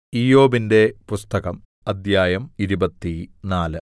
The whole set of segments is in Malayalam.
ഇയ്യോബിന്റെ പുസ്തകം അദ്ധ്യായം ഇരുപത്തിനാല്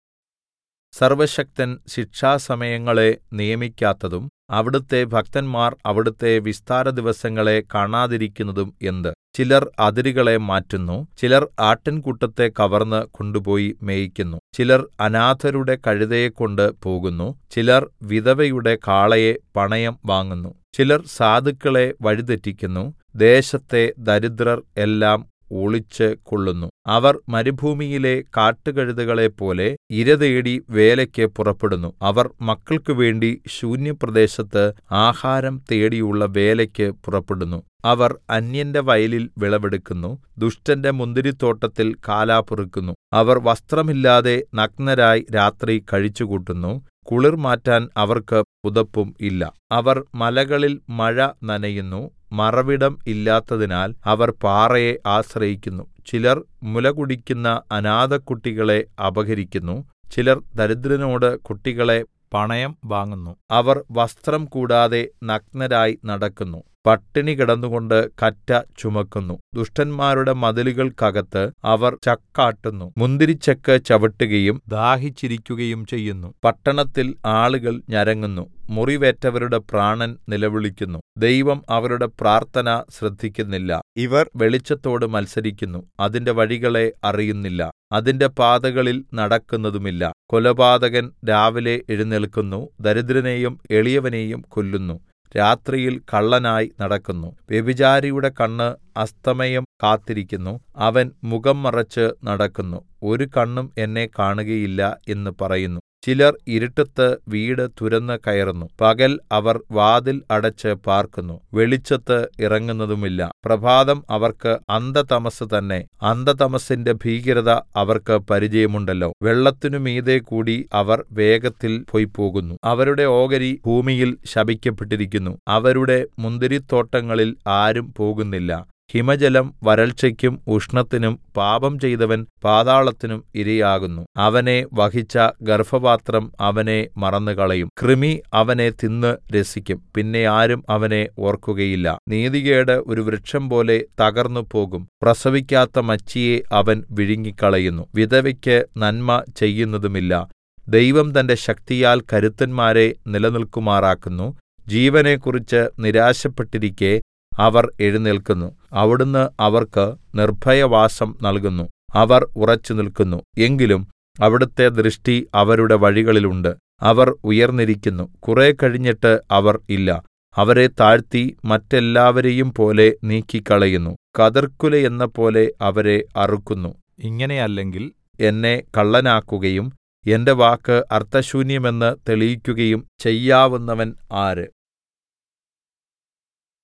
സർവ്വശക്തൻ ശിക്ഷാസമയങ്ങളെ നിയമിക്കാത്തതും അവിടുത്തെ ഭക്തന്മാർ അവിടുത്തെ വിസ്താരദിവസങ്ങളെ കാണാതിരിക്കുന്നതും എന്ത് ചിലർ അതിരുകളെ മാറ്റുന്നു ചിലർ ആട്ടിൻകൂട്ടത്തെ കവർന്ന് കൊണ്ടുപോയി മേയിക്കുന്നു ചിലർ അനാഥരുടെ കഴുതയെക്കൊണ്ട് പോകുന്നു ചിലർ വിധവയുടെ കാളയെ പണയം വാങ്ങുന്നു ചിലർ സാധുക്കളെ വഴിതെറ്റിക്കുന്നു ദേശത്തെ ദരിദ്രർ എല്ലാം ഒളിച്ച് കൊള്ളുന്നു അവർ മരുഭൂമിയിലെ കാട്ടുകഴുതകളെപ്പോലെ ഇരതേടി വേലയ്ക്ക് പുറപ്പെടുന്നു അവർ മക്കൾക്കുവേണ്ടി ശൂന്യപ്രദേശത്ത് ആഹാരം തേടിയുള്ള വേലയ്ക്ക് പുറപ്പെടുന്നു അവർ അന്യന്റെ വയലിൽ വിളവെടുക്കുന്നു ദുഷ്ടന്റെ മുന്തിരിത്തോട്ടത്തിൽ കാലാ പെറുക്കുന്നു അവർ വസ്ത്രമില്ലാതെ നഗ്നരായി രാത്രി കഴിച്ചുകൂട്ടുന്നു കുളിർ മാറ്റാൻ അവർക്ക് പുതപ്പും ഇല്ല അവർ മലകളിൽ മഴ നനയുന്നു മറവിടം ഇല്ലാത്തതിനാൽ അവർ പാറയെ ആശ്രയിക്കുന്നു ചിലർ മുലകുടിക്കുന്ന അനാഥക്കുട്ടികളെ അപഹരിക്കുന്നു ചിലർ ദരിദ്രനോട് കുട്ടികളെ പണയം വാങ്ങുന്നു അവർ വസ്ത്രം കൂടാതെ നഗ്നരായി നടക്കുന്നു പട്ടിണി കിടന്നുകൊണ്ട് കറ്റ ചുമക്കുന്നു ദുഷ്ടന്മാരുടെ മതിലുകൾക്കകത്ത് അവർ ചക്കാട്ടുന്നു മുന്തിരിച്ചക്ക് ചവിട്ടുകയും ദാഹിച്ചിരിക്കുകയും ചെയ്യുന്നു പട്ടണത്തിൽ ആളുകൾ ഞരങ്ങുന്നു മുറിവേറ്റവരുടെ പ്രാണൻ നിലവിളിക്കുന്നു ദൈവം അവരുടെ പ്രാർത്ഥന ശ്രദ്ധിക്കുന്നില്ല ഇവർ വെളിച്ചത്തോട് മത്സരിക്കുന്നു അതിന്റെ വഴികളെ അറിയുന്നില്ല അതിന്റെ പാതകളിൽ നടക്കുന്നതുമില്ല കൊലപാതകൻ രാവിലെ എഴുന്നേല്ക്കുന്നു ദരിദ്രനെയും എളിയവനെയും കൊല്ലുന്നു രാത്രിയിൽ കള്ളനായി നടക്കുന്നു വ്യഭിചാരിയുടെ കണ്ണ് അസ്തമയം കാത്തിരിക്കുന്നു അവൻ മുഖം മറച്ച് നടക്കുന്നു ഒരു കണ്ണും എന്നെ കാണുകയില്ല എന്ന് പറയുന്നു ചിലർ ഇരുട്ടത്ത് വീട് തുരന്ന് കയറുന്നു പകൽ അവർ വാതിൽ അടച്ച് പാർക്കുന്നു വെളിച്ചത്ത് ഇറങ്ങുന്നതുമില്ല പ്രഭാതം അവർക്ക് അന്ധതമസ് തന്നെ അന്ധതമസിന്റെ ഭീകരത അവർക്ക് പരിചയമുണ്ടല്ലോ വെള്ളത്തിനു മീതെ കൂടി അവർ വേഗത്തിൽ പൊയ്പോകുന്നു അവരുടെ ഓഹരി ഭൂമിയിൽ ശപിക്കപ്പെട്ടിരിക്കുന്നു അവരുടെ മുന്തിരിത്തോട്ടങ്ങളിൽ ആരും പോകുന്നില്ല ഹിമജലം വരൾച്ചയ്ക്കും ഉഷ്ണത്തിനും പാപം ചെയ്തവൻ പാതാളത്തിനും ഇരയാകുന്നു അവനെ വഹിച്ച ഗർഭപാത്രം അവനെ മറന്നുകളയും കൃമി അവനെ തിന്ന് രസിക്കും പിന്നെ ആരും അവനെ ഓർക്കുകയില്ല നീതികേട് ഒരു വൃക്ഷം പോലെ തകർന്നു പോകും പ്രസവിക്കാത്ത മച്ചിയെ അവൻ വിഴുങ്ങിക്കളയുന്നു വിധവയ്ക്ക് നന്മ ചെയ്യുന്നതുമില്ല ദൈവം തന്റെ ശക്തിയാൽ കരുത്തന്മാരെ നിലനിൽക്കുമാറാക്കുന്നു ജീവനെക്കുറിച്ച് നിരാശപ്പെട്ടിരിക്കെ അവർ എഴുന്നേല്ക്കുന്നു അവിടുന്ന് അവർക്ക് നിർഭയവാസം നൽകുന്നു അവർ ഉറച്ചുനിൽക്കുന്നു എങ്കിലും അവിടുത്തെ ദൃഷ്ടി അവരുടെ വഴികളിലുണ്ട് അവർ ഉയർന്നിരിക്കുന്നു കുറെ കഴിഞ്ഞിട്ട് അവർ ഇല്ല അവരെ താഴ്ത്തി മറ്റെല്ലാവരെയും പോലെ നീക്കിക്കളയുന്നു കതിർക്കുലയെന്നപോലെ അവരെ അറുക്കുന്നു ഇങ്ങനെയല്ലെങ്കിൽ എന്നെ കള്ളനാക്കുകയും എന്റെ വാക്ക് അർത്ഥശൂന്യമെന്ന് തെളിയിക്കുകയും ചെയ്യാവുന്നവൻ ആര്